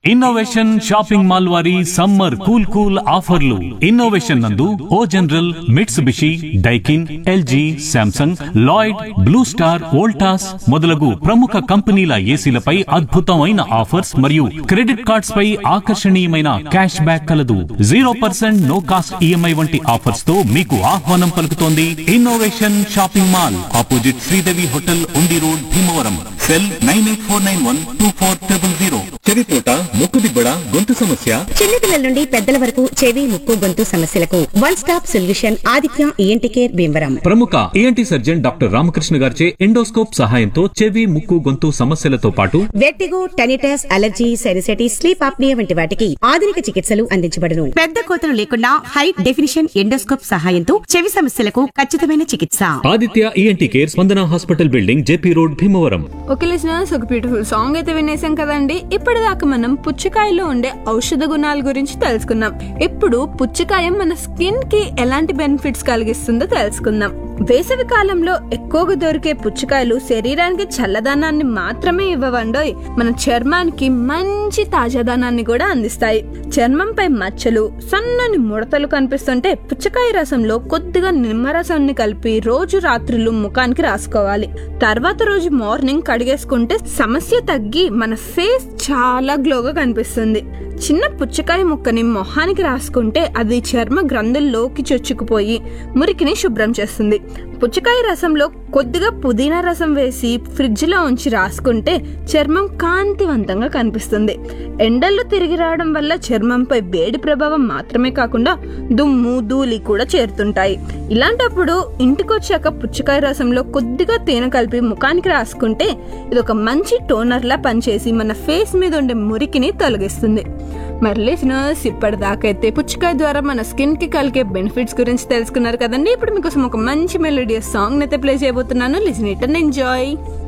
innovation shopping mall వారి summer cool cool ఆఫర్లు innovation నందు O General Mitsubishi Daikin LG Samsung Lloyd Blue Star Voltas మొదలగు ప్రముఖ కంపెనీల ఏసీలపై అద్భుతమైన ఆఫర్స్ మరియు క్రెడిట్ కార్డ్స్ పై ఆకర్షణీయమైన క్యాష్ బ్యాక్ కలదు zero percent no cost EMI వంటి ఆఫర్స్ తో మీకు ఆహ్వానం పలుకుతోంది innovation shopping mall opposite Sridevi hotel Undi road Bhimavaram cell nine eight four nine one two four triple zero చెవిపోట ముక్కు దిబ్బడ గొంతు సమస్య చిన్నపిల్లల నుండి పెద్దల వరకు చెవి ముక్కు గొంతు సమస్యలకు one stop solution Aditya ENT care Bhimavaram ప్రముఖ ఏఎన్టీ సర్జన్ డాక్టర్ రామకృష్ణ గారిచే ఎండోస్కోప్ సహాయంతో చెవి ముక్కు గొంతు సమస్యలతో పాటు vertigo tinnitus allergy sinusitis sleep apnoea వంటి వాటికి ఆధునిక చికిత్సలు అందించబడును పెద్ద కోతలు లేకుండా హై డెఫినిషన్ ఎండోస్కోప్ సహాయంతో చెవి సమస్యలకు ఖచ్చితమైన చికిత్స Aditya ENT care Spandana hospital building JP road Bhimavaram okay listeners ఒక బ్యూటిఫుల్ సాంగ్ అయితే వినేసాం కదండి ఇప్పటిదాకా మనం పుచ్చకాయలో ఉండే ఔషధ గుణాల గురించి తెలుసుకున్నాం ఇప్పుడు పుచ్చకాయ మన స్కిన్ కి ఎలాంటి బెనిఫిట్స్ కలిగిస్తుందో తెలుసుకుందాం వేసవి కాలంలో ఎక్కువగా దొరికే పుచ్చకాయలు శరీరానికి చల్లదనాన్ని మాత్రమే ఇవ్వవండోయ్ మన చర్మానికి మంచి తాజాదనాన్ని కూడా అందిస్తాయి చర్మంపై మచ్చలు సన్నని ముడతలు కనిపిస్తుంటే పుచ్చకాయ రసంలో కొద్దిగా నిమ్మరసాన్ని కలిపి రోజు రాత్రులు ముఖానికి రాసుకోవాలి తర్వాత రోజు మార్నింగ్ కడిగేసుకుంటే సమస్య తగ్గి మన ఫేస్ చాలా గ్లోగా కనిపిస్తుంది చిన్న పుచ్చకాయ ముక్కని మొహానికి రాసుకుంటే అది చర్మ గ్రంథుల్లోకి చొచ్చుకుపోయి మురికిని శుభ్రం చేస్తుంది పుచ్చకాయ రసంలో కొద్దిగా పుదీనా రసం వేసి ఫ్రిడ్జ్ లో ఉంచి రాసుకుంటే చర్మం కాంతివంతంగా కనిపిస్తుంది ఎండల్లో తిరిగి రావడం వల్ల చర్మంపై వేడి ప్రభావం మాత్రమే కాకుండా దుమ్ము ధూళి కూడా చేరుతుంటాయి ఇలాంటప్పుడు ఇంటికొచ్చాక పుచ్చకాయ రసంలో కొద్దిగా తేనె కలిపి ముఖానికి రాసుకుంటే ఇది ఒక మంచి టోనర్లా పనిచేసి మన ఫేస్ మీద ఉండే మురికిని తొలగిస్తుంది మరి లిసినర్స్ ఇప్పటిదాకైతే పుచ్చకాయ ద్వారా మన స్కిన్ కి కలిగే బెనిఫిట్స్ గురించి తెలుసుకున్నారు కదండి ఇప్పుడు మీకోసం ఒక మంచి మెలోడియస్ సాంగ్ అయితే ప్లే చేయబోతున్నాను లిసన్ ఇట్ అండ్ ఎంజాయ్